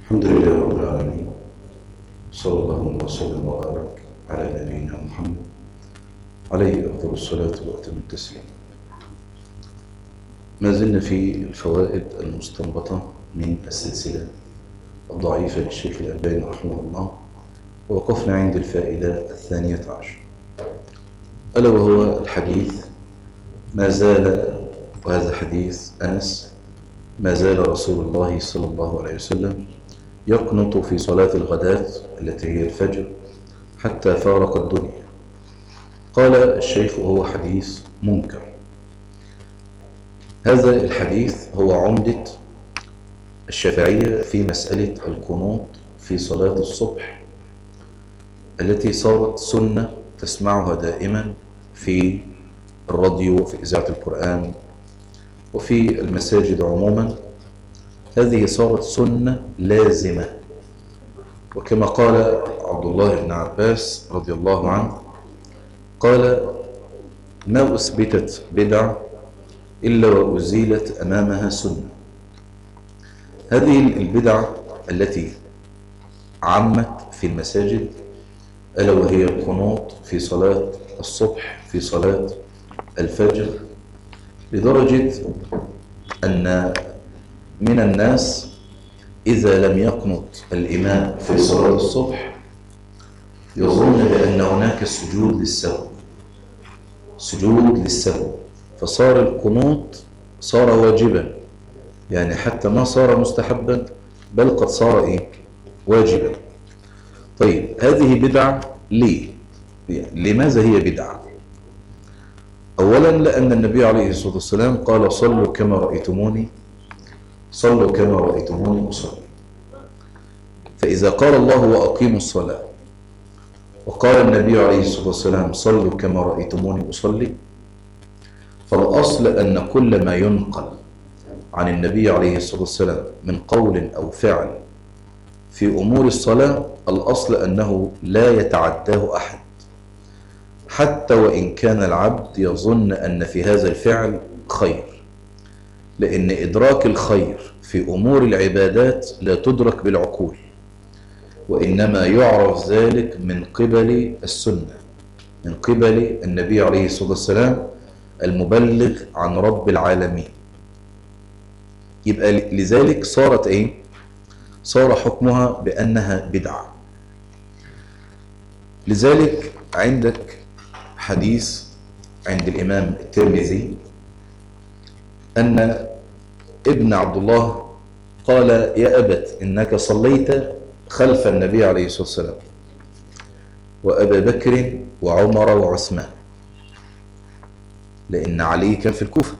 الحمد لله رب العالمين صلى الله وسلم وبارك على نبينا محمد عليه أفضل الصلاة وأتم التسليم ما زلنا في الفوائد المستنبطة من السلسلة الضعيفة للشيخ الألباني رحمه الله ووقفنا عند الفائدة الثانية عشر ألا وهو الحديث ما زال وهذا حديث أنس ما زال رسول الله صلى الله عليه وسلم يقنط في صلاة الغداة التي هي الفجر حتى فارق الدنيا قال الشيخ وهو حديث منكر هذا الحديث هو عمدة الشافعية في مسألة القنوط في صلاة الصبح التي صارت سنة تسمعها دائما في الراديو وفي إذاعة القرآن وفي المساجد عموما هذه صارت سنة لازمة وكما قال عبد الله بن عباس رضي الله عنه قال ما أثبتت بدع إلا وأزيلت أمامها سنة هذه البدع التي عمت في المساجد ألا وهي القنوط في صلاة الصبح في صلاة الفجر لدرجة أن من الناس إذا لم يقنط الإمام في صلاة الصبح يظن بأن هناك سجود للسهو سجود للسهو فصار القنوط صار واجبا يعني حتى ما صار مستحبا بل قد صار إيه؟ واجبا طيب هذه بدعة ليه لماذا هي بدعة أولا لأن النبي عليه الصلاة والسلام قال صلوا كما رأيتموني صلوا كما رأيتموني أصلي فإذا قال الله وأقيموا الصلاة وقال النبي عليه الصلاة والسلام صلوا كما رأيتموني أصلي فالأصل أن كل ما ينقل عن النبي عليه الصلاة والسلام من قول أو فعل في أمور الصلاة الأصل أنه لا يتعداه أحد حتى وإن كان العبد يظن أن في هذا الفعل خير لأن إدراك الخير في أمور العبادات لا تدرك بالعقول وإنما يعرف ذلك من قبل السنة من قبل النبي عليه الصلاة والسلام المبلغ عن رب العالمين يبقى لذلك صارت ايه صار حكمها بأنها بدعة لذلك عندك حديث عند الإمام الترمذي أن ابن عبد الله قال يا أبت إنك صليت خلف النبي عليه الصلاة والسلام وأبا بكر وعمر وعثمان لأن علي كان في الكوفة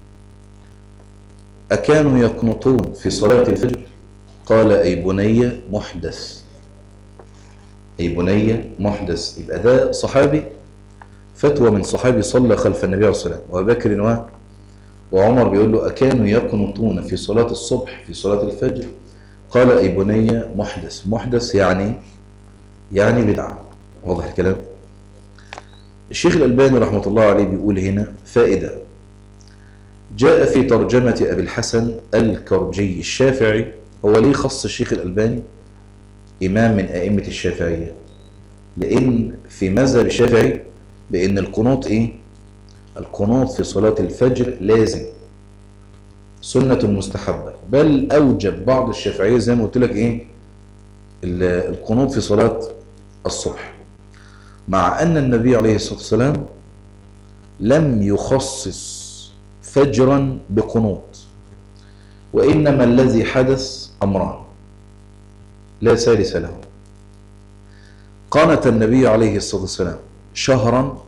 أكانوا يقنطون في صلاة الفجر قال أي بني محدث أي بني محدث يبقى ده صحابي فتوى من صحابي صلى خلف النبي عليه الصلاة والسلام وأبا بكر وعمر بيقول له أكانوا يقنطون في صلاة الصبح في صلاة الفجر قال أي بني محدث محدث يعني يعني بدعة واضح الكلام الشيخ الألباني رحمة الله عليه بيقول هنا فائدة جاء في ترجمة أبي الحسن الكرجي الشافعي هو ليه خص الشيخ الألباني إمام من أئمة الشافعية لأن في مذهب الشافعي بأن القنوط إيه القنوط في صلاة الفجر لازم سنة مستحبة بل أوجب بعض الشافعية زي ما قلت لك إيه القنوط في صلاة الصبح مع أن النبي عليه الصلاة والسلام لم يخصص فجرا بقنوط وإنما الذي حدث أمران لا ثالث له قانت النبي عليه الصلاة والسلام شهرا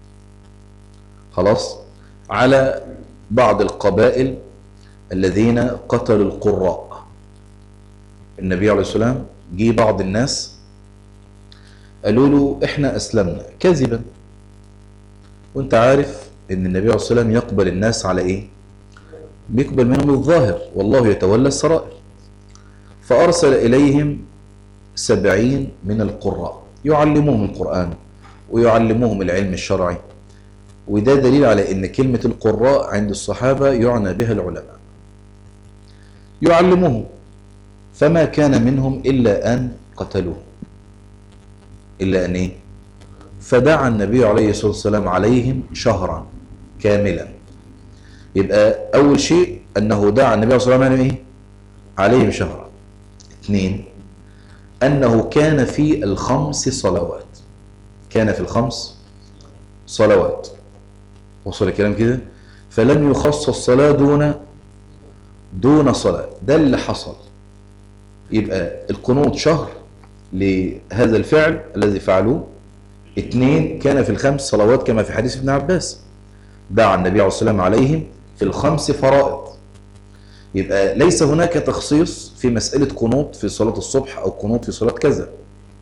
خلاص على بعض القبائل الذين قتلوا القراء النبي عليه الصلاة والسلام جه بعض الناس قالوا له احنا اسلمنا كذبا وانت عارف ان النبي عليه الصلاة والسلام يقبل الناس على ايه بيقبل منهم الظاهر والله يتولى السرائر فارسل اليهم سبعين من القراء يعلموهم القرآن ويعلموهم العلم الشرعي وده دليل على ان كلمة القراء عند الصحابة يعنى بها العلماء يعلموهم فما كان منهم إلا أن قتلوه إلا أن إيه فدعا النبي عليه الصلاة والسلام عليهم شهرا كاملا يبقى أول شيء أنه دعا النبي عليه الصلاة والسلام إيه عليهم شهرا اثنين أنه كان في الخمس صلوات كان في الخمس صلوات وصل الكلام كده فلم يخص الصلاة دون دون صلاة ده اللي حصل يبقى القنوط شهر لهذا الفعل الذي فعلوه اثنين كان في الخمس صلوات كما في حديث ابن عباس دعا النبي عليه الصلاة والسلام عليهم في الخمس فرائض يبقى ليس هناك تخصيص في مسألة قنوط في صلاة الصبح أو قنوط في صلاة كذا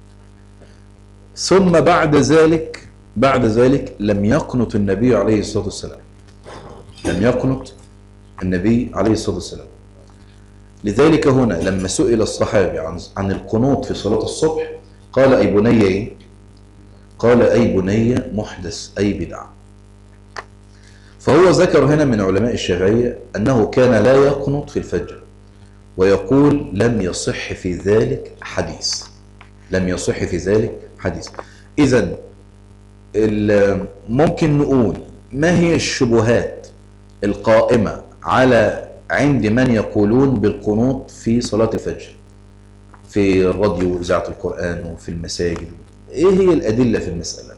ثم بعد ذلك بعد ذلك لم يقنط النبي عليه الصلاة والسلام لم يقنط النبي عليه الصلاة والسلام لذلك هنا لما سئل الصحابي عن عن القنوط في صلاة الصبح قال أي بني إيه؟ قال أي بني محدث أي بدعة فهو ذكر هنا من علماء الشافعية أنه كان لا يقنط في الفجر ويقول لم يصح في ذلك حديث لم يصح في ذلك حديث إذا ممكن نقول ما هي الشبهات القائمة على عند من يقولون بالقنوط في صلاة الفجر في الراديو وإذاعة القرآن وفي المساجد إيه هي الأدلة في المسألة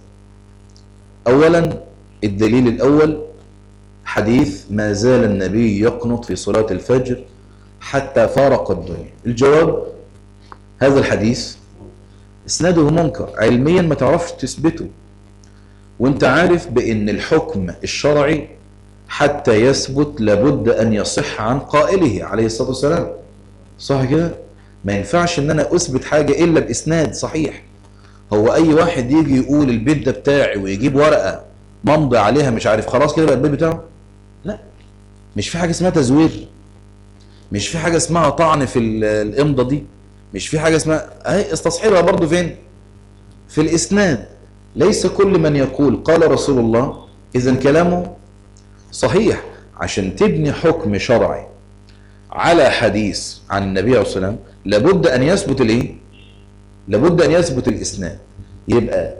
أولا الدليل الأول حديث ما زال النبي يقنط في صلاة الفجر حتى فارق الدنيا الجواب هذا الحديث اسناده منكر علميا ما تعرفش تثبته وانت عارف بان الحكم الشرعي حتى يثبت لابد ان يصح عن قائله عليه الصلاة والسلام صح كده ما ينفعش ان انا اثبت حاجة الا باسناد صحيح هو اي واحد يجي يقول البيت ده بتاعي ويجيب ورقة ممضي عليها مش عارف خلاص كده بقى البيت بتاعه لا مش في حاجة اسمها تزوير مش في حاجة اسمها طعن في الامضة دي مش في حاجة اسمها اهي استصحيرها برضو فين في الاسناد ليس كل من يقول قال رسول الله اذا كلامه صحيح عشان تبني حكم شرعي على حديث عن النبي عليه الصلاة والسلام لابد ان يثبت الايه لابد ان يثبت الاسناد يبقى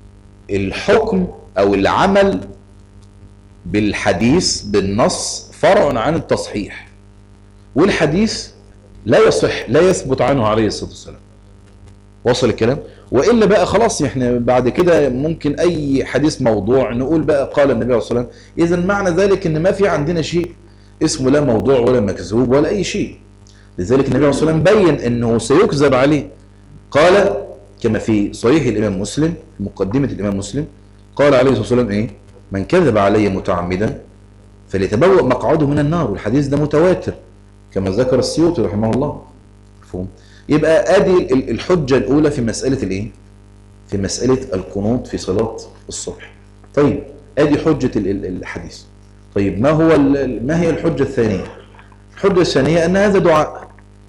الحكم او العمل بالحديث بالنص فرع عن التصحيح والحديث لا يصح لا يثبت عنه عليه الصلاة والسلام وصل الكلام وإلا بقى خلاص احنا بعد كده ممكن أي حديث موضوع نقول بقى قال النبي عليه الصلاة والسلام إذا معنى ذلك إن ما في عندنا شيء اسمه لا موضوع ولا مكذوب ولا أي شيء لذلك النبي عليه الصلاة والسلام بين أنه سيكذب عليه قال كما في صحيح الإمام مسلم مقدمة الإمام مسلم قال عليه الصلاة والسلام إيه من كذب علي متعمدا فليتبوأ مقعده من النار والحديث ده متواتر كما ذكر السيوطي رحمه الله مفهوم يبقى ادي الحجة الاولى في مسألة الايه في مسألة القنوط في صلاة الصبح طيب ادي حجة الحديث طيب ما هو ما هي الحجة الثانية الحجة الثانية ان هذا دعاء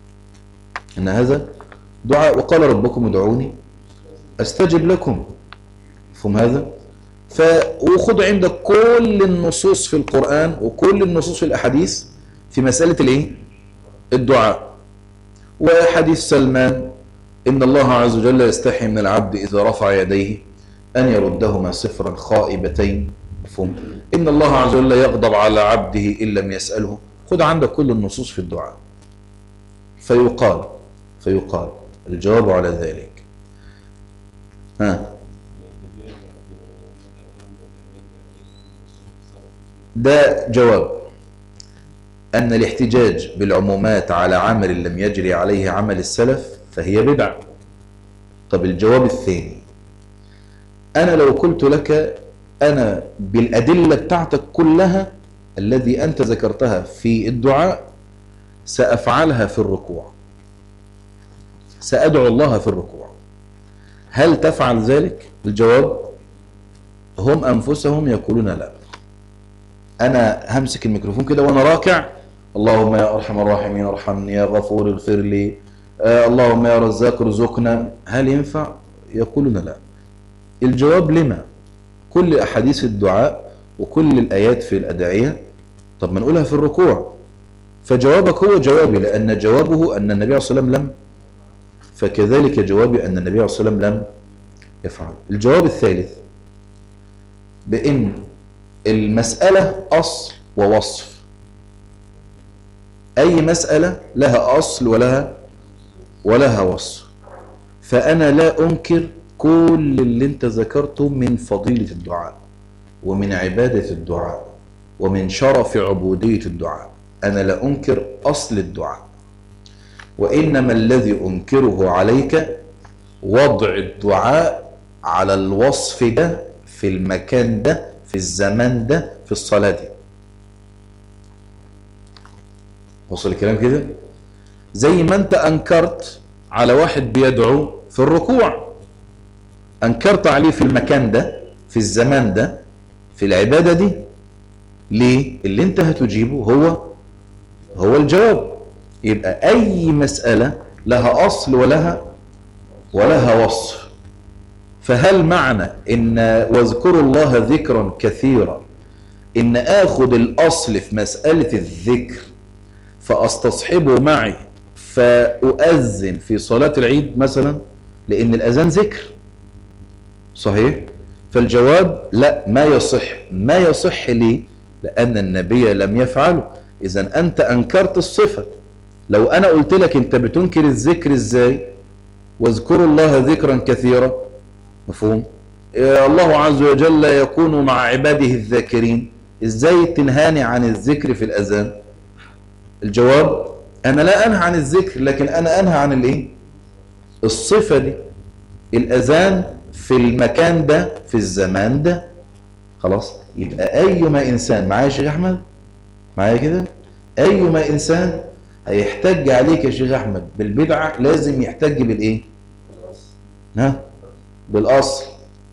ان هذا دعاء وقال ربكم ادعوني استجب لكم مفهوم هذا ف وخذ عندك كل النصوص في القرآن وكل النصوص في الأحاديث في مسألة الايه الدعاء وحديث سلمان إن الله عز وجل يستحي من العبد إذا رفع يديه أن يردهما صفرا خائبتين مفهوم إن الله عز وجل يغضب على عبده إن لم يسأله خذ عندك كل النصوص في الدعاء فيقال فيقال الجواب على ذلك ها ده جواب أن الاحتجاج بالعمومات على عمل لم يجري عليه عمل السلف فهي بدعة طب الجواب الثاني أنا لو قلت لك أنا بالأدلة بتاعتك كلها الذي أنت ذكرتها في الدعاء سأفعلها في الركوع سأدعو الله في الركوع هل تفعل ذلك؟ الجواب هم أنفسهم يقولون لا أنا همسك الميكروفون كده وأنا راكع اللهم يا أرحم الراحمين ارحمني يا غفور اغفر لي آه اللهم يا رزاق ارزقنا هل ينفع؟ يقولون لا الجواب لما؟ كل أحاديث الدعاء وكل الآيات في الأدعية طب ما نقولها في الركوع فجوابك هو جوابي لأن جوابه أن النبي عليه الصلاة والسلام لم فكذلك جوابي أن النبي عليه الصلاة والسلام لم يفعل الجواب الثالث بأن المسألة أصل ووصف أي مسألة لها أصل ولها ولها وصف فأنا لا أنكر كل اللي انت ذكرته من فضيلة الدعاء ومن عبادة الدعاء ومن شرف عبودية الدعاء أنا لا أنكر أصل الدعاء وإنما الذي أنكره عليك وضع الدعاء على الوصف ده في المكان ده في الزمان ده في الصلاة دي وصل الكلام كده زي ما انت انكرت على واحد بيدعو في الركوع انكرت عليه في المكان ده في الزمان ده في العبادة دي ليه اللي انت هتجيبه هو هو الجواب يبقى اي مسألة لها اصل ولها ولها وصف فهل معنى ان واذكروا الله ذكرا كثيرا ان اخذ الاصل في مسألة الذكر فاستصحبه معي فاؤذن في صلاة العيد مثلا لان الاذان ذكر صحيح فالجواب لا ما يصح ما يصح لي لان النبي لم يفعله اذا انت انكرت الصفة لو انا قلت لك انت بتنكر الذكر ازاي واذكروا الله ذكرا كثيرا مفهوم الله عز وجل يكون مع عباده الذاكرين ازاي تنهاني عن الذكر في الاذان الجواب انا لا انهى عن الذكر لكن انا انهى عن الايه الصفة دي الاذان في المكان ده في الزمان ده خلاص يبقى ايما انسان معايا يا شيخ احمد معايا كده ايما انسان هيحتج عليك يا شيخ احمد بالبدعة لازم يحتج بالايه ها بالاصل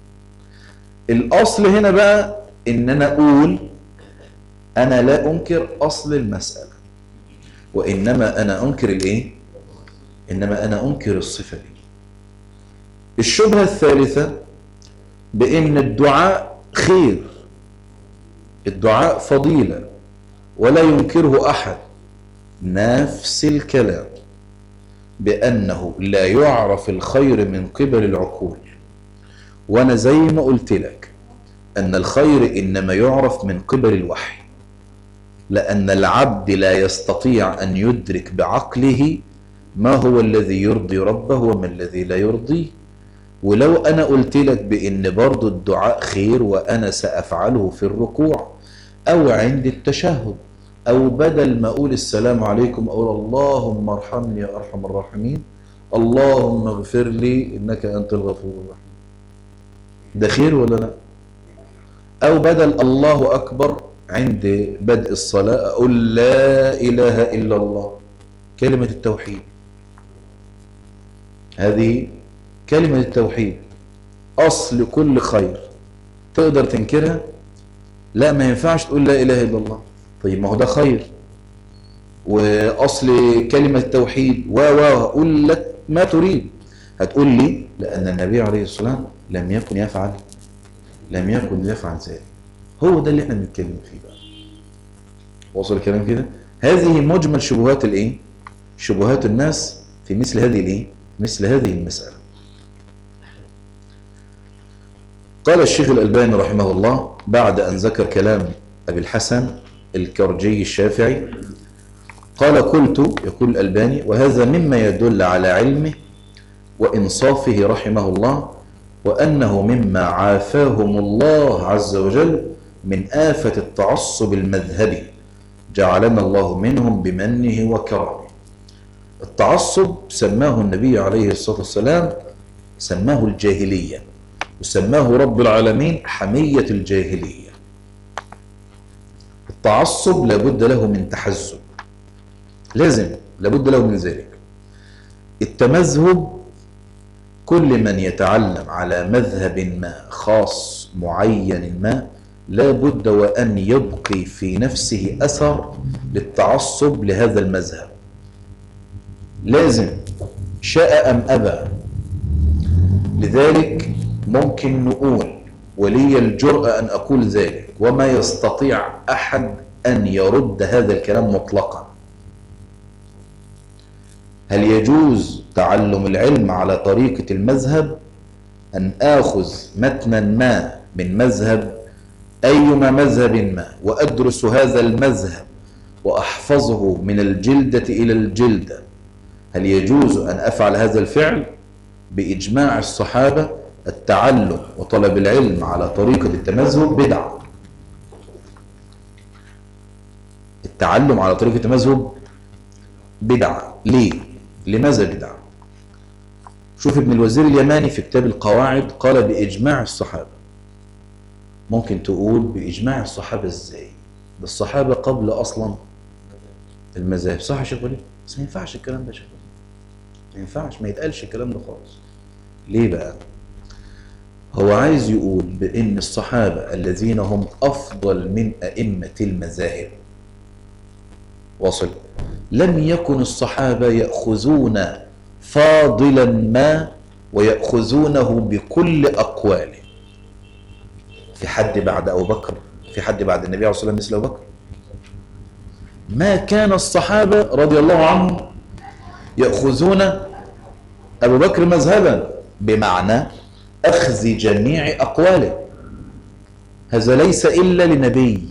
الاصل هنا بقى ان انا اقول انا لا انكر اصل المسألة وانما انا انكر الايه انما انا انكر الصفة دي الشبهة الثالثة بان الدعاء خير الدعاء فضيلة ولا ينكره احد نفس الكلام بأنه لا يعرف الخير من قبل العقول وأنا زي ما قلت لك أن الخير إنما يعرف من قبل الوحي لأن العبد لا يستطيع أن يدرك بعقله ما هو الذي يرضي ربه وما الذي لا يرضيه ولو أنا قلت لك بأن برضو الدعاء خير وأنا سأفعله في الركوع أو عند التشهد أو بدل ما أقول السلام عليكم أقول اللهم ارحمني يا أرحم الراحمين اللهم اغفر لي إنك أنت الغفور الرحيم ده خير ولا لا أو بدل الله أكبر عند بدء الصلاة أقول لا إله إلا الله كلمة التوحيد هذه كلمة التوحيد أصل كل خير تقدر تنكرها لا ما ينفعش تقول لا إله إلا الله طيب ما هو ده خير واصل كلمة التوحيد و و اقول لك ما تريد هتقول لي لان النبي عليه الصلاة والسلام لم يكن يفعل لم يكن يفعل ذلك هو ده اللي احنا بنتكلم فيه بقى وصل الكلام كده هذه مجمل شبهات الايه شبهات الناس في مثل هذه الايه مثل هذه المسألة قال الشيخ الألباني رحمه الله بعد أن ذكر كلام أبي الحسن الكرجي الشافعي قال قلت يقول الألباني وهذا مما يدل على علمه وإنصافه رحمه الله وأنه مما عافاهم الله عز وجل من آفة التعصب المذهبي جعلنا الله منهم بمنه وكرمه التعصب سماه النبي عليه الصلاة والسلام سماه الجاهلية وسماه رب العالمين حمية الجاهلية التعصب لابد له من تحزب لازم لابد له من ذلك التمذهب كل من يتعلم على مذهب ما خاص معين ما لابد وأن يبقي في نفسه أثر للتعصب لهذا المذهب لازم شاء أم أبى لذلك ممكن نقول ولي الجرأة أن أقول ذلك وما يستطيع أحد أن يرد هذا الكلام مطلقا هل يجوز تعلم العلم على طريقة المذهب أن آخذ متنا ما من مذهب أيما مذهب ما وأدرس هذا المذهب وأحفظه من الجلدة إلى الجلدة هل يجوز أن أفعل هذا الفعل بإجماع الصحابة التعلم وطلب العلم على طريقة التمذهب بدعة التعلم على طريقة التمذهب بدعة ليه؟ لماذا بدعة؟ شوف ابن الوزير اليماني في كتاب القواعد قال بإجماع الصحابة ممكن تقول بإجماع الصحابة إزاي؟ ده الصحابة قبل أصلا المذاهب صح يا شيخ وليد؟ بس ما ينفعش الكلام ده يا شيخ وليد ما ينفعش ما يتقالش الكلام ده خالص ليه بقى؟ هو عايز يقول بأن الصحابة الذين هم أفضل من أئمة المذاهب واصل لم يكن الصحابة يأخذون فاضلا ما ويأخذونه بكل أقواله في حد بعد أبو بكر في حد بعد النبي عليه الصلاة والسلام مثل أبو بكر ما كان الصحابة رضي الله عنهم يأخذون أبو بكر مذهبا بمعنى أخذ جميع أقواله هذا ليس إلا لنبي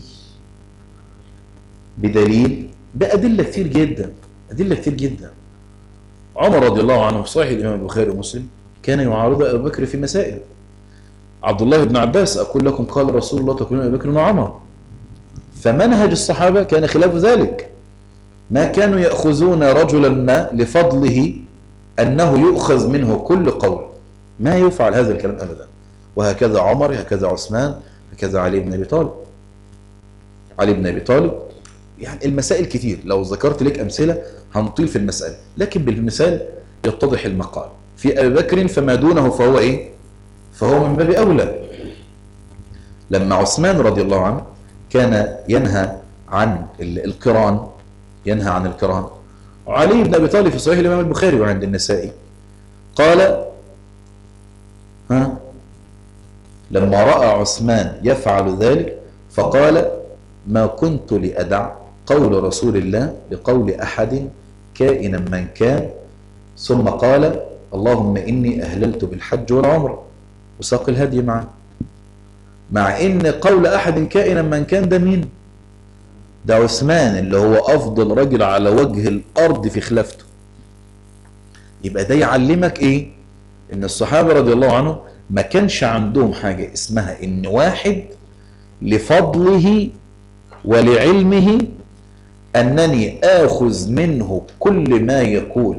بدليل بأدلة كتير جدا أدلة كتير جدا عمر رضي الله عنه في صحيح الإمام البخاري ومسلم كان يعارض أبو بكر في مسائل عبد الله بن عباس أقول لكم قال رسول الله تقولون أبو بكر وعمر فمنهج الصحابة كان خلاف ذلك ما كانوا يأخذون رجلا ما لفضله أنه يؤخذ منه كل قول ما يفعل هذا الكلام أبدا وهكذا عمر هكذا عثمان هكذا علي بن أبي طالب علي بن أبي طالب يعني المسائل كتير لو ذكرت لك أمثلة هنطيل في المسألة لكن بالمثال يتضح المقال في أبي بكر فما دونه فهو إيه فهو من باب أولى لما عثمان رضي الله عنه كان ينهى عن القران ينهى عن القران علي بن أبي طالب في صحيح الإمام البخاري وعند النسائي قال ها لما رأى عثمان يفعل ذلك فقال ما كنت لأدع قول رسول الله لقول أحد كائنا من كان ثم قال اللهم إني أهللت بالحج والعمرة وساق الهدي معه مع إن قول أحد كائنا من كان ده مين ده عثمان اللي هو أفضل رجل على وجه الأرض في خلافته يبقى ده يعلمك إيه إن الصحابة رضي الله عنهم ما كانش عندهم حاجة اسمها إن واحد لفضله ولعلمه أنني آخذ منه كل ما يقول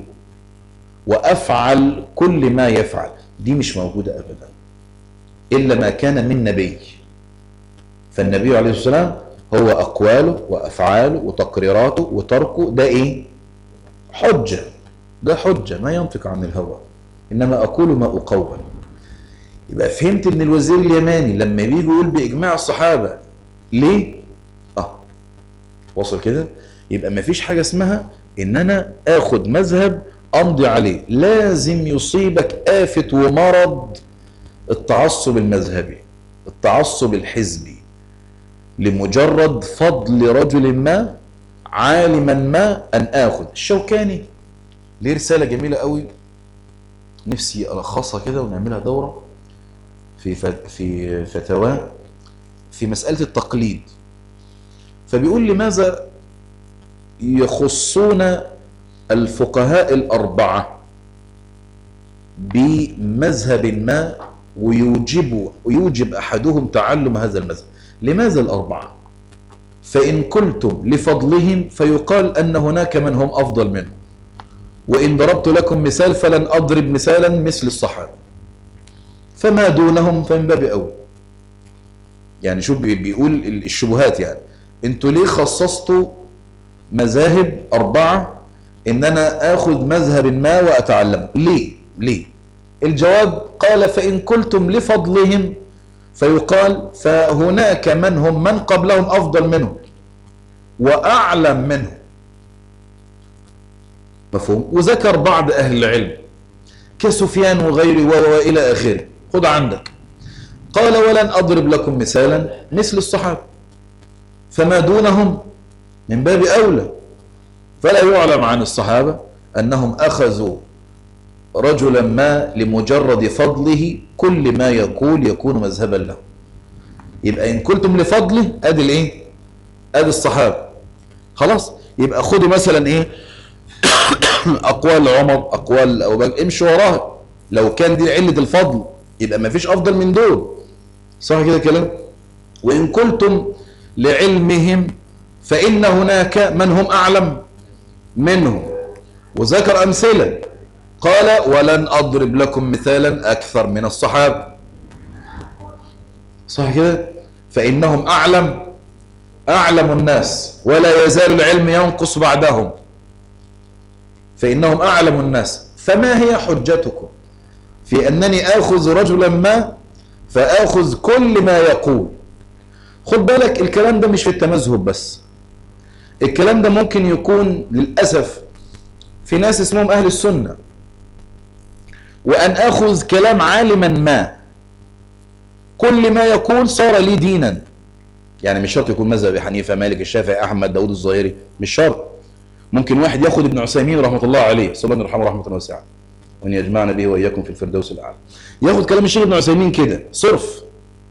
وأفعل كل ما يفعل دي مش موجودة أبدا إلا ما كان من نبي فالنبي عليه الصلاة والسلام هو أقواله وأفعاله وتقريراته وتركه ده إيه حجة ده حجة ما ينطق عن الهوى إنما أقول ما أقول يبقى فهمت ان الوزير اليماني لما بيجي يقول باجماع الصحابه ليه اه وصل كده يبقى ما فيش حاجه اسمها ان انا اخد مذهب امضي عليه لازم يصيبك آفة ومرض التعصب المذهبي التعصب الحزبي لمجرد فضل رجل ما عالما ما ان اخذ الشوكاني ليه رساله جميله قوي نفسي الخصها كده ونعملها دوره في في فتاواه في مسألة التقليد فبيقول لماذا يخصون الفقهاء الأربعة بمذهب ما ويوجب ويوجب أحدهم تعلم هذا المذهب لماذا الأربعة فإن قلتم لفضلهم فيقال أن هناك من هم أفضل منهم وإن ضربت لكم مثال فلن أضرب مثالا مثل الصحابة فما دونهم فمن باب أول يعني شوف بيقول الشبهات يعني انتوا ليه خصصتوا مذاهب أربعة إن أنا آخذ مذهب ما وأتعلمه ليه ليه الجواب قال فإن قلتم لفضلهم فيقال فهناك من هم من قبلهم أفضل منهم وأعلم منهم مفهوم وذكر بعض أهل العلم كسفيان وغيره وإلى آخره خد عندك قال ولن أضرب لكم مثالا مثل الصحابة فما دونهم من باب أولى فلا يعلم عن الصحابة أنهم أخذوا رجلا ما لمجرد فضله كل ما يقول يكون مذهبا له يبقى إن قلتم لفضله أدي الإيه أدي الصحابة خلاص يبقى خدوا مثلا إيه أقوال عمر أقوال أبو بكر امشوا وراها لو كان دي علة الفضل يبقى ما فيش أفضل من دول صح كده كلام وإن قلتم لعلمهم فإن هناك من هم أعلم منهم وذكر أمثلة قال ولن أضرب لكم مثالا أكثر من الصحابة صح كده فإنهم أعلم أعلم الناس ولا يزال العلم ينقص بعدهم فإنهم أعلم الناس فما هي حجتكم في أنني آخذ رجلا ما فآخذ كل ما يقول خد بالك الكلام ده مش في التمذهب بس الكلام ده ممكن يكون للأسف في ناس اسمهم أهل السنة وأن أخذ كلام عالما ما كل ما يقول صار لي دينا يعني مش شرط يكون مذهب حنيفة مالك الشافعي أحمد داود الظاهري مش شرط ممكن واحد ياخد ابن عثيمين رحمة الله عليه صلى الله يرحمه رحمة واسعة وأن يجمعنا به وإياكم في الفردوس الأعلى ياخد كلام الشيخ ابن عثيمين كده صرف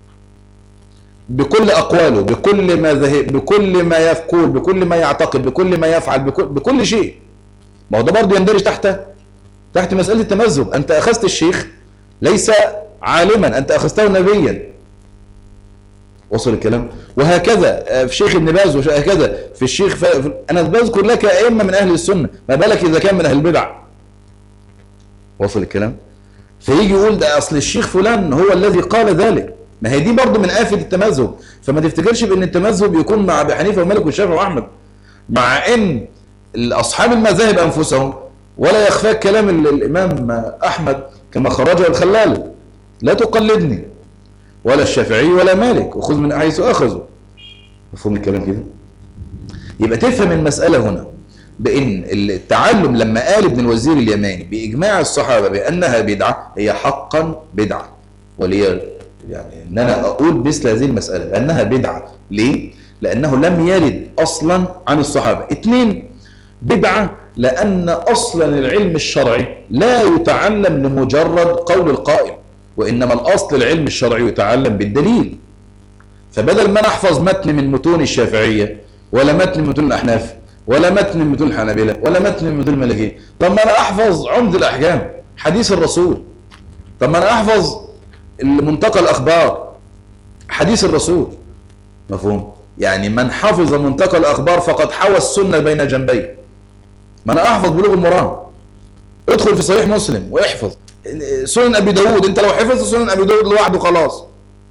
بكل أقواله بكل ما ذهب بكل ما يقول بكل ما يعتقد بكل ما يفعل بكل, بكل شيء ما هو ده برضه يندرج تحت تحت مسألة التمذهب أنت أخذت الشيخ ليس عالما أنت أخذته نبيا وصل الكلام وهكذا في شيخ ابن باز وهكذا في الشيخ ف... أنا بذكر لك أئمة من أهل السنة ما بالك إذا كان من أهل البدع وصل الكلام فيجي يقول ده أصل الشيخ فلان هو الذي قال ذلك ما هي دي برضه من آفة التمذهب فما تفتكرش بأن التمذهب يكون مع أبي حنيفة ومالك والشافعي وأحمد مع أن أصحاب المذاهب أنفسهم ولا يخفاك كلام الإمام أحمد كما خرجه الخلال لا تقلدني ولا الشافعي ولا مالك وخذ من حيث أخذوا مفهوم الكلام كده يبقى تفهم المسألة هنا بأن التعلم لما قال ابن الوزير اليماني بإجماع الصحابة بأنها بدعة هي حقا بدعة ولي يعني ان انا اقول مثل هذه المسألة لانها بدعة ليه؟ لانه لم يرد اصلا عن الصحابة اثنين بدعة لان اصلا العلم الشرعي لا يتعلم لمجرد قول القائل وانما الاصل العلم الشرعي يتعلم بالدليل فبدل ما نحفظ متن من متون الشافعية ولا متن من متون الاحناف ولا متن من متون الحنابلة ولا متن من متون المالكية طب ما انا احفظ عمد الاحكام حديث الرسول طب ما انا احفظ منتقى الأخبار حديث الرسول مفهوم يعني من حفظ منتقى الأخبار فقد حوى السنة بين جنبيه ما أنا أحفظ بلوغ المرام ادخل في صحيح مسلم واحفظ سنن أبي داود أنت لو حفظت سنن أبي داود لوحده خلاص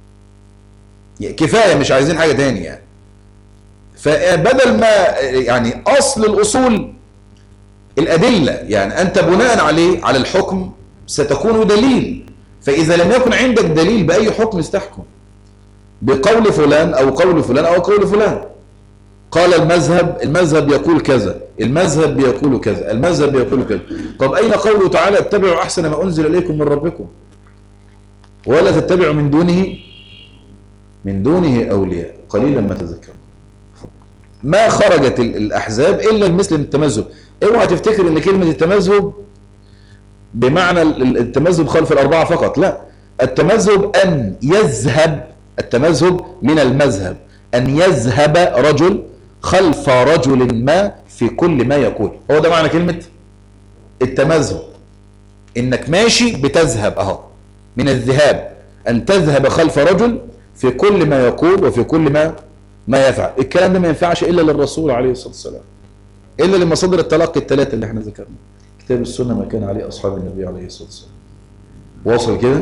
كفاية مش عايزين حاجة تاني يعني فبدل ما يعني أصل الأصول الأدلة يعني أنت بناء عليه على الحكم ستكون دليل فإذا لم يكن عندك دليل بأي حكم استحكم بقول فلان أو قول فلان أو قول فلان قال المذهب المذهب يقول كذا المذهب يقول كذا المذهب يقول كذا طب أين قوله تعالى اتبعوا أحسن ما أنزل إليكم من ربكم ولا تتبعوا من دونه من دونه أولياء قليلا ما تذكرون ما خرجت الأحزاب إلا مثل التمذهب اوعى تفتكر ان كلمة التمذهب بمعنى التمذهب خلف الأربعة فقط لا التمذهب أن يذهب التمذهب من المذهب أن يذهب رجل خلف رجل ما في كل ما يقول هو ده معنى كلمة التمذهب إنك ماشي بتذهب أهو من الذهاب أن تذهب خلف رجل في كل ما يقول وفي كل ما ما يفعل الكلام ده ما ينفعش إلا للرسول عليه الصلاة والسلام إلا لمصادر التلقي الثلاثة اللي احنا ذكرنا كتاب السنة ما كان عليه أصحاب النبي عليه الصلاة والسلام واصل كده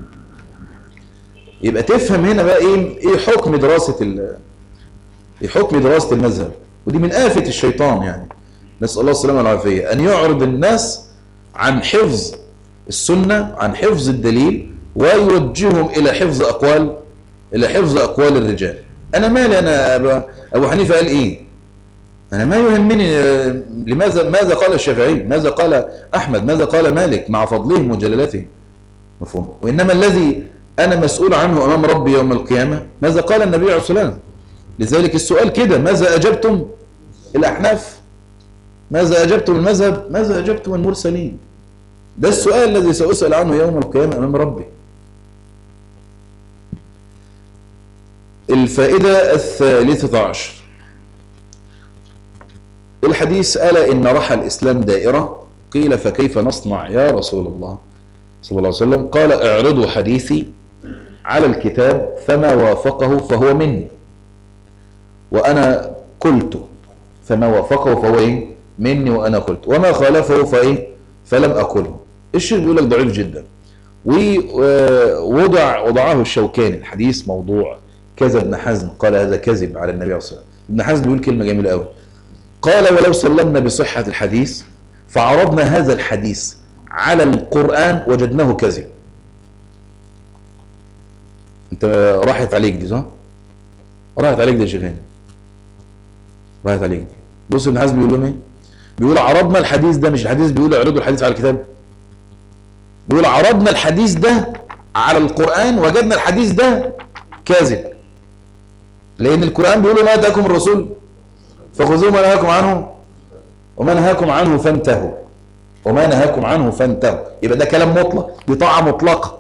يبقى تفهم هنا بقى ايه ايه حكم دراسة ال ايه حكم دراسة المذهب ودي من آفة الشيطان يعني نسأل الله السلامة والعافية أن يعرض الناس عن حفظ السنة عن حفظ الدليل ويوجههم إلى حفظ أقوال إلى حفظ أقوال الرجال أنا مالي أنا أبو حنيفة قال إيه أنا ما يهمني لماذا ماذا قال الشافعي ماذا قال أحمد ماذا قال مالك مع فضلهم وجلالتهم مفهوم وإنما الذي أنا مسؤول عنه أمام ربي يوم القيامة ماذا قال النبي عليه الصلاة والسلام لذلك السؤال كده ماذا أجبتم الأحناف ماذا أجبتم المذهب ماذا أجبتم المرسلين ده السؤال الذي سأسأل عنه يوم القيامة أمام ربي الفائدة الثالثة عشر الحديث ألا إن رحى الإسلام دائرة قيل فكيف نصنع يا رسول الله صلى الله عليه وسلم قال اعرضوا حديثي على الكتاب فما وافقه فهو مني وأنا قلت فما وافقه فهو إيه مني وأنا قلت وما خالفه فإيه فلم أقله الشيخ بيقول لك ضعيف جدا ووضع وضعه الشوكاني الحديث موضوع كذا ابن حزم قال هذا كذب على النبي صلى الله عليه وسلم ابن حزم بيقول كلمة جميلة قوي قال ولو سلمنا بصحة الحديث فعرضنا هذا الحديث على القرآن وجدناه كذب انت راحت عليك دي صح راحت عليك دي يا شيخين راحت عليك دي بص ابن حزم بيقول لهم ايه بيقول عرضنا الحديث ده مش الحديث بيقول اعرضوا الحديث على الكتاب بيقول عرضنا الحديث ده على القرآن وجدنا الحديث ده كاذب لأن القرآن بيقول ما أتاكم الرسول فخذوه ما نهاكم عنه وما نهاكم عنه فانتهوا وما نهاكم عنه فانتهوا يبقى ده كلام مطلق دي طاعة مطلقة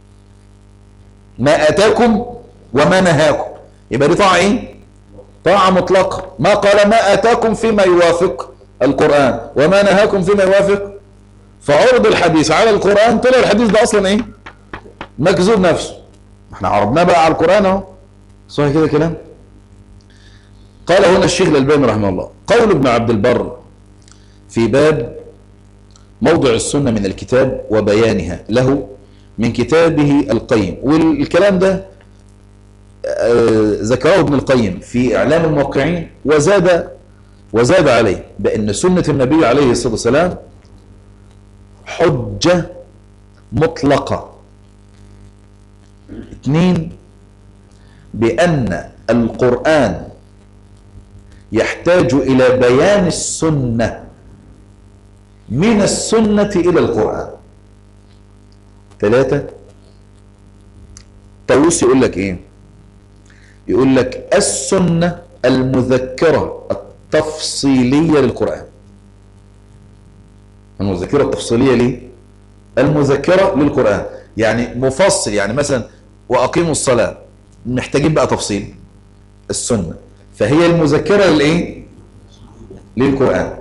ما أتاكم وما نهاكم يبقى دي طاعة إيه؟ طاعة مطلقة ما قال ما أتاكم فيما يوافق القرآن وما نهاكم فيما يوافق فعرض الحديث على القرآن طلع الحديث ده أصلا إيه؟ مكذوب نفسه احنا عرضناه بقى على القرآن اهو صحيح كده كلام قال هنا الشيخ الألباني رحمه الله قول ابن عبد البر في باب موضع السنة من الكتاب وبيانها له من كتابه القيم والكلام ده ذكره ابن القيم في إعلام الموقعين وزاد وزاد عليه بأن سنة النبي عليه الصلاة والسلام حجة مطلقة اثنين بأن القرآن يحتاج إلى بيان السنة من السنة إلى القرآن ثلاثة طاووس يقول لك إيه يقول لك السنة المذكرة التفصيلية للقرآن المذكرة التفصيلية ليه المذكرة للقرآن يعني مفصل يعني مثلا وأقيموا الصلاة محتاجين بقى تفصيل السنة فهي المذكرة للإيه للقرآن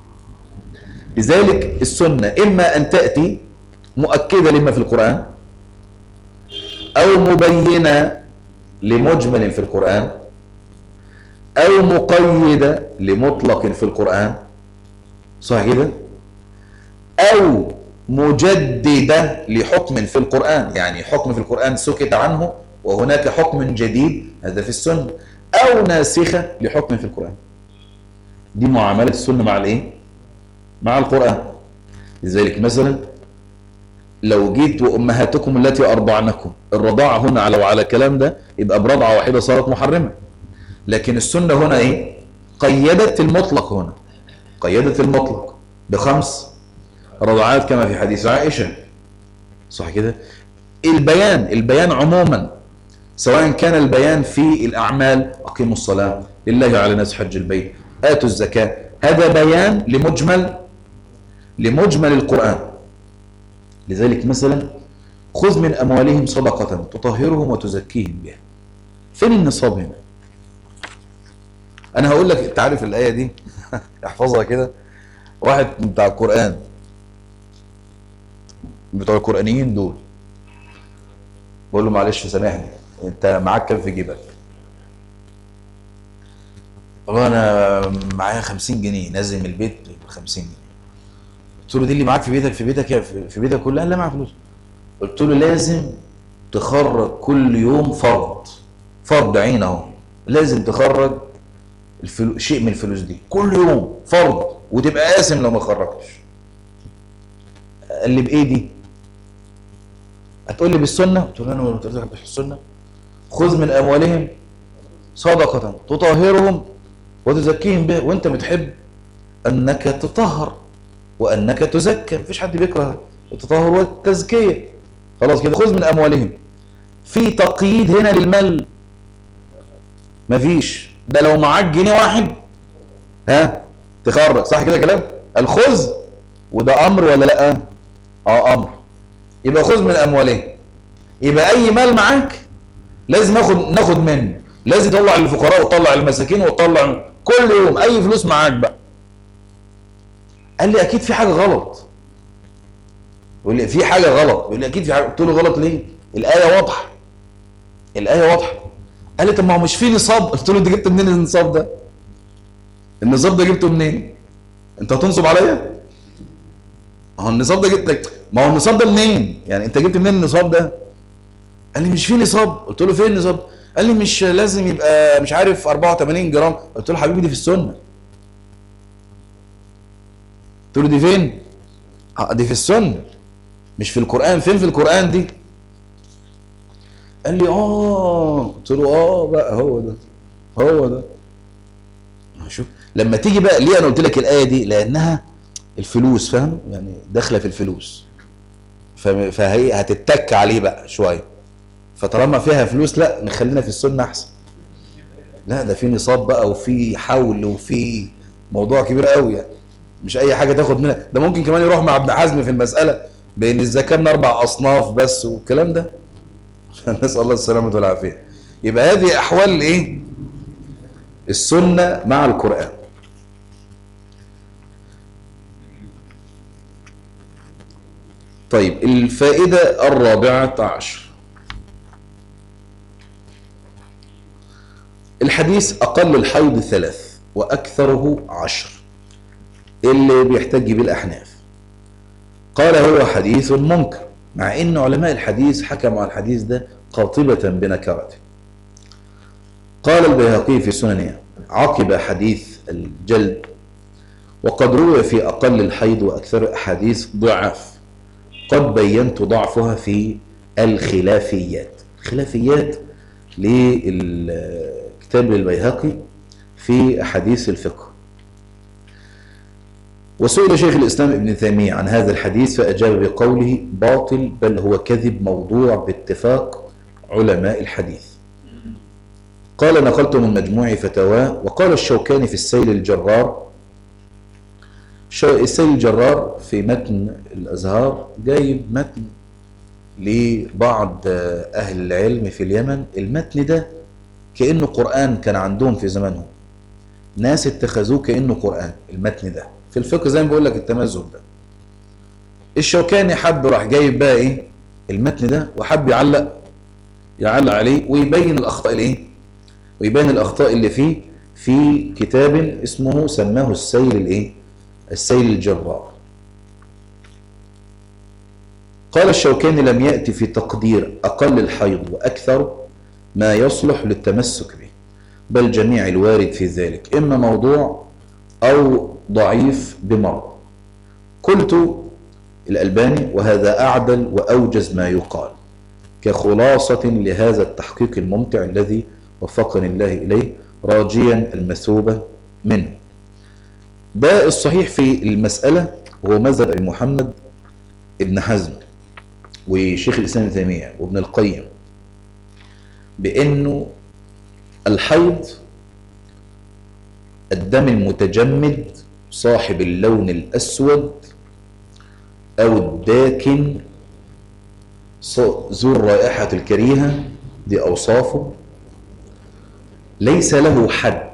لذلك السنة إما أن تأتي مؤكدة لما في القرآن أو مبينة لمجمل في القرآن أو مقيدة لمطلق في القرآن صح كده أو مجددة لحكم في القرآن يعني حكم في القرآن سكت عنه وهناك حكم جديد هذا في السنة أو ناسخة لحكم في القرآن دي معاملة السنة مع الإيه؟ مع القرآن لذلك مثلا لو جيت وأمهاتكم التي أرضعنكم الرضاعة هنا على وعلى كلام ده يبقى برضعة واحدة صارت محرمة لكن السنة هنا إيه؟ قيدت المطلق هنا قيدت المطلق بخمس رضعات كما في حديث عائشة صح كده البيان البيان عموما سواء كان البيان في الأعمال أقيموا الصلاة لله على الناس حج البيت آتوا الزكاة هذا بيان لمجمل لمجمل القرآن لذلك مثلا خذ من أموالهم صدقة تطهرهم وتزكيهم بها فين النصاب هنا أنا هقول لك تعرف الآية دي احفظها كده واحد بتاع القرآن بتوع القرآنيين دول بقول له معلش سامحني انت معاك كام في جيبك والله انا معايا 50 جنيه نازل من البيت ب 50 جنيه قلت له دي اللي معاك في بيتك في بيتك يا في بيتك كلها لا معايا فلوس قلت له لازم تخرج كل يوم فرض فرض عين اهو لازم تخرج الفلو... شيء من الفلوس دي كل يوم فرض وتبقى قاسم لو ما خرجتش قال لي بايه دي هتقول لي بالسنه قلت له انا قلت لك بالسنه خذ من اموالهم صدقه تطهرهم وتزكيهم بها وانت بتحب انك تطهر وانك تزكى مفيش حد بيكره التطهر والتزكيه خلاص كده خذ من اموالهم في تقييد هنا للمال مفيش ده لو معاك جنيه واحد ها تخرج صح كده كلام الخذ وده امر ولا لا اه امر يبقى خذ من اموالهم يبقى اي مال معاك لازم ناخد ناخد منه لازم تطلع للفقراء وتطلع للمساكين وتطلع كل يوم اي فلوس معاك بقى قال لي اكيد في حاجه غلط يقول لي في حاجه غلط يقول لي اكيد في حاجه قلت له غلط ليه الايه واضحه الايه واضحه قال لي طب ما هو مش في نصاب قلت له انت جبت منين النصاب ده النصاب ده جبته منين انت هتنصب عليا ما هو النصاب ده جبت ما هو النصاب ده منين يعني انت جبت منين النصاب ده قال لي مش في نصاب قلت له فين النصاب قال لي مش لازم يبقى مش عارف 84 جرام قلت له حبيبي دي في السنه قلت له دي فين اه دي في السنه مش في القران فين في القران دي قال لي اه قلت له اه بقى هو ده هو ده شوف لما تيجي بقى ليه انا قلت لك الايه دي لانها الفلوس فاهم يعني داخله في الفلوس فهي هتتك عليه بقى شويه فطالما فيها فلوس لا نخلينا في السنه احسن لا ده في نصاب بقى وفي حول وفي موضوع كبير قوي يعني مش اي حاجه تاخد منها ده ممكن كمان يروح مع ابن حزم في المساله بين الزكاه من اربع اصناف بس والكلام ده نسال الله السلامه والعافيه يبقى هذه احوال ايه السنه مع القران طيب الفائده الرابعه عشر الحديث أقل الحيض ثلاث وأكثره عشر اللي بيحتج بالأحناف قال هو حديث منكر مع أن علماء الحديث حكموا على الحديث ده قاطبة بنكرته قال البيهقي في سننه عقب حديث الجلد وقد روي في أقل الحيض وأكثر أحاديث ضعف قد بينت ضعفها في الخلافيات الخلافيات لل كتاب للبيهقي في أحاديث الفقه وسئل شيخ الإسلام ابن تيمية عن هذا الحديث فأجاب بقوله باطل بل هو كذب موضوع باتفاق علماء الحديث قال نقلت من مجموع فتواه وقال الشوكاني في السيل الجرار السيل الجرار في متن الأزهار جايب متن لبعض أهل العلم في اليمن المتن ده كأنه قرآن كان عندهم في زمانهم ناس اتخذوه كأنه قرآن المتن ده في الفقه زي ما بقول لك التمازج ده الشوكاني حب راح جايب بقى ايه المتن ده وحب يعلق يعلق عليه ويبين الاخطاء الايه ويبين الاخطاء اللي فيه في كتاب اسمه سماه السيل الايه السيل الجرار قال الشوكاني لم يأتي في تقدير أقل الحيض وأكثر ما يصلح للتمسك به بل جميع الوارد في ذلك إما موضوع أو ضعيف بمرض قلت الألباني وهذا أعدل وأوجز ما يقال كخلاصة لهذا التحقيق الممتع الذي وفقني الله إليه راجيا المثوبة منه ده الصحيح في المسألة هو مذهب محمد ابن حزم وشيخ الإسلام ابن تيمية وابن القيم بأنه الحيض الدم المتجمد صاحب اللون الأسود أو الداكن ذو الرائحة الكريهة دي أوصافه ليس له حد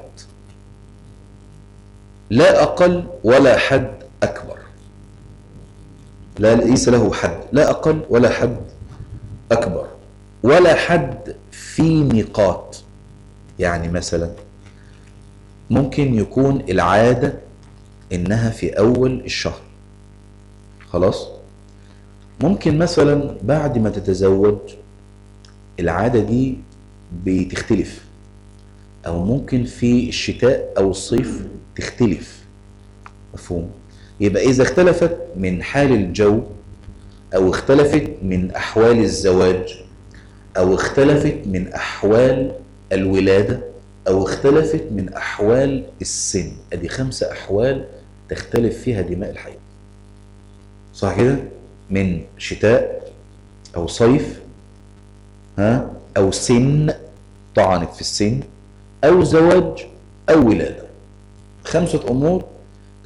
لا أقل ولا حد أكبر لا ليس له حد لا أقل ولا حد أكبر ولا حد في ميقات يعني مثلا ممكن يكون العادة إنها في أول الشهر خلاص ممكن مثلا بعد ما تتزوج العادة دي بتختلف أو ممكن في الشتاء أو الصيف تختلف مفهوم يبقى إذا اختلفت من حال الجو أو اختلفت من أحوال الزواج أو اختلفت من أحوال الولادة أو اختلفت من أحوال السن أدي خمسة أحوال تختلف فيها دماء الحيض صح كده من شتاء أو صيف ها أو سن طعنت في السن أو زواج أو ولادة خمسة أمور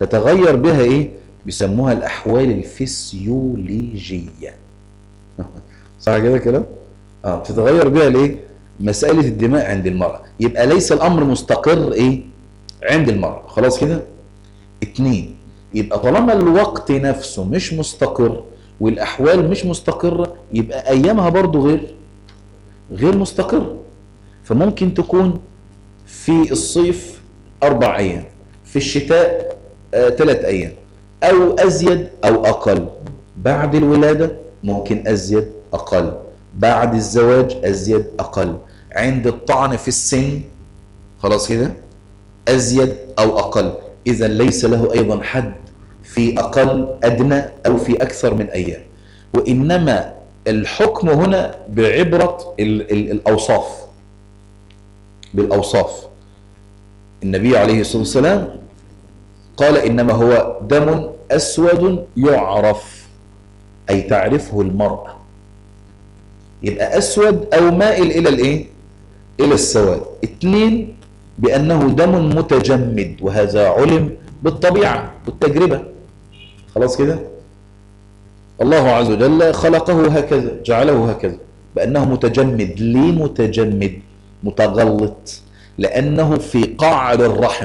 تتغير بها ايه بيسموها الاحوال الفسيولوجيه صح كده كده اه بتتغير بها الايه مساله الدماء عند المراه يبقى ليس الامر مستقر ايه عند المراه خلاص كده اتنين يبقى طالما الوقت نفسه مش مستقر والاحوال مش مستقره يبقى ايامها برضو غير غير مستقر فممكن تكون في الصيف اربع ايام في الشتاء ثلاث ايام او ازيد او اقل بعد الولاده ممكن ازيد اقل بعد الزواج ازيد اقل عند الطعن في السن خلاص كده ازيد او اقل اذا ليس له ايضا حد في اقل ادنى او في اكثر من ايام وانما الحكم هنا بعبره ال ال الاوصاف بالاوصاف النبي عليه الصلاه والسلام قال انما هو دم اسود يعرف اي تعرفه المراه يبقى اسود او مائل الى الايه الى السواد اثنين بانه دم متجمد وهذا علم بالطبيعه والتجربه خلاص كده الله عز وجل خلقه هكذا جعله هكذا بانه متجمد ليه متجمد متغلط لانه في قعر الرحم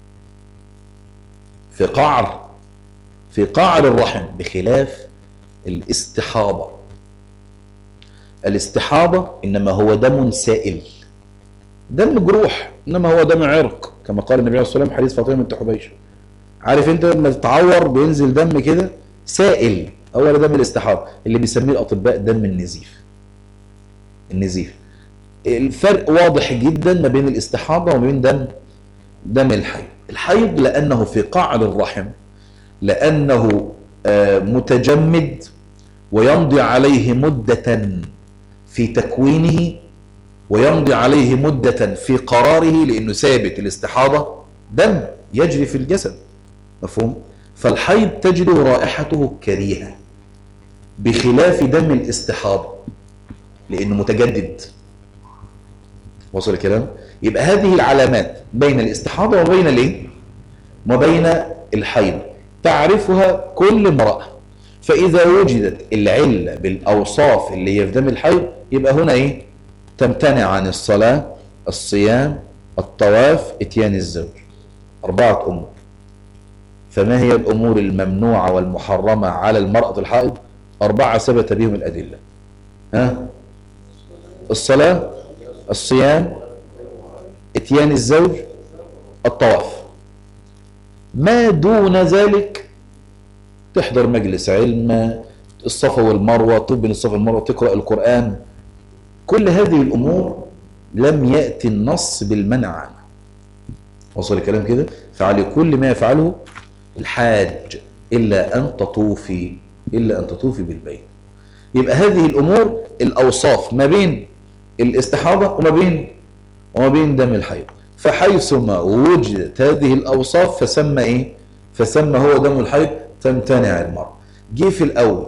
في قعر في قعر الرحم بخلاف الاستحاضه الاستحاضه انما هو دم سائل دم جروح انما هو دم عرق كما قال النبي عليه الصلاه والسلام حديث فاطمه بنت حبيشه عارف انت لما تتعور بينزل دم كده سائل هو ده دم الاستحاضه اللي بيسميه الاطباء دم النزيف النزيف الفرق واضح جدا ما بين الاستحاضه وما بين دم دم الحيض الحيض لانه في قعر الرحم لانه متجمد ويمضي عليه مده في تكوينه ويمضي عليه مدة في قراره لأنه ثابت الاستحاضة دم يجري في الجسد مفهوم؟ فالحيض تجد رائحته كريهة بخلاف دم الاستحاضة لأنه متجدد وصل الكلام؟ يبقى هذه العلامات بين الاستحاضة وبين الايه؟ وبين الحيض تعرفها كل امرأة فإذا وجدت العلة بالأوصاف اللي هي في دم الحيض يبقى هنا إيه؟ تمتنع عن الصلاة الصيام الطواف اتيان الزوج أربعة أمور فما هي الأمور الممنوعة والمحرمة على المرأة الحائض أربعة ثبت بهم الأدلة ها الصلاة الصيام اتيان الزوج الطواف ما دون ذلك تحضر مجلس علم الصفا والمروة طب بين الصفا والمروة تقرأ القرآن كل هذه الأمور لم يأتي النص بالمنع عنها وصل الكلام كده فعلى كل ما يفعله الحاج إلا أن تطوفي إلا أن تطوفي بالبيت يبقى هذه الأمور الأوصاف ما بين الاستحاضة وما بين وما بين دم الحيض فحيثما وجدت هذه الأوصاف فسمى إيه فسمى هو دم الحيض تمتنع المرأة جه في الأول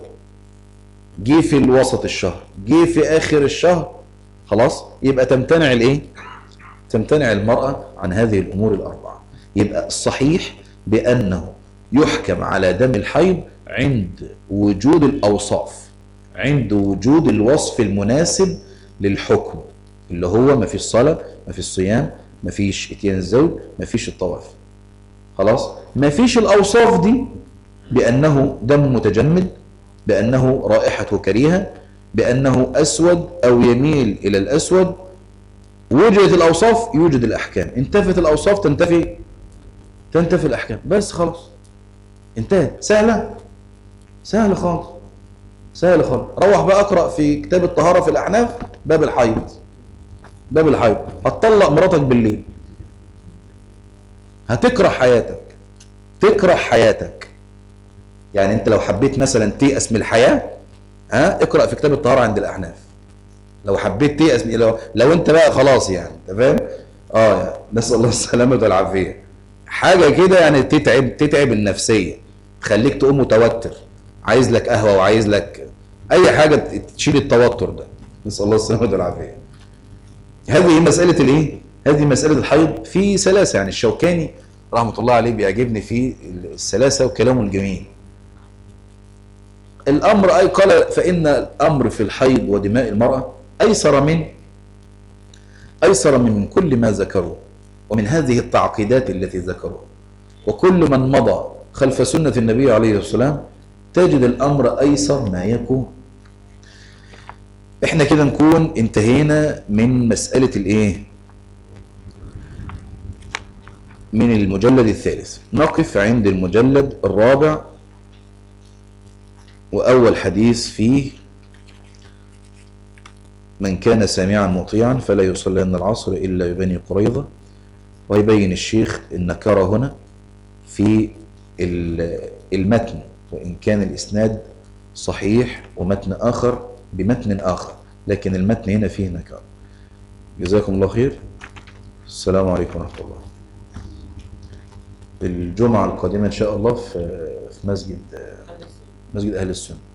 جه في الوسط الشهر جه في آخر الشهر خلاص يبقى تمتنع الإيه تمتنع المرأة عن هذه الأمور الأربعة يبقى الصحيح بأنه يحكم على دم الحيض عند وجود الأوصاف عند وجود الوصف المناسب للحكم اللي هو ما فيش صلاة ما فيش صيام ما فيش اتيان الزوج ما فيش الطواف خلاص ما فيش الأوصاف دي بأنه دم متجمد بأنه رائحته كريهة بأنه أسود أو يميل إلى الأسود وجدت الأوصاف يوجد الأحكام انتفت الأوصاف تنتفي تنتفي الأحكام بس خلاص انتهت سهلة سهل خالص سهل خالص روح بقى اقرأ في كتاب الطهارة في الأحناف باب الحيض باب الحيض هتطلق مراتك بالليل هتكره حياتك تكره حياتك يعني انت لو حبيت مثلا تيأس من الحياة ها اقرأ في كتاب الطهارة عند الأحناف لو حبيت تيأس من لو, لو انت بقى خلاص يعني انت فاهم اه يعني نسأل الله السلامة والعافية حاجة كده يعني تتعب تتعب النفسية تخليك تقوم متوتر عايز لك قهوة وعايز لك أي حاجة تشيل التوتر ده نسأل الله السلامة والعافية هذه مسألة الإيه؟ هذه مسألة الحيض في سلاسة يعني الشوكاني رحمة الله عليه بيعجبني فيه السلاسة وكلامه الجميل الأمر أي قال فإن الأمر في الحيض ودماء المرأة أيسر من أيسر من كل ما ذكروا ومن هذه التعقيدات التي ذكروا وكل من مضى خلف سنة النبي عليه الصلاة والسلام تجد الأمر أيسر ما يكون احنا كده نكون انتهينا من مسألة الايه من المجلد الثالث نقف عند المجلد الرابع وأول حديث فيه من كان سامعا مطيعا فلا يصلين العصر إلا ببني قريظة ويبين الشيخ النكرة هنا في المتن وإن كان الإسناد صحيح ومتن آخر بمتن آخر لكن المتن هنا فيه نكرة جزاكم الله خير السلام عليكم ورحمة الله الجمعة القادمة إن شاء الله في في مسجد مسجد أهل السنة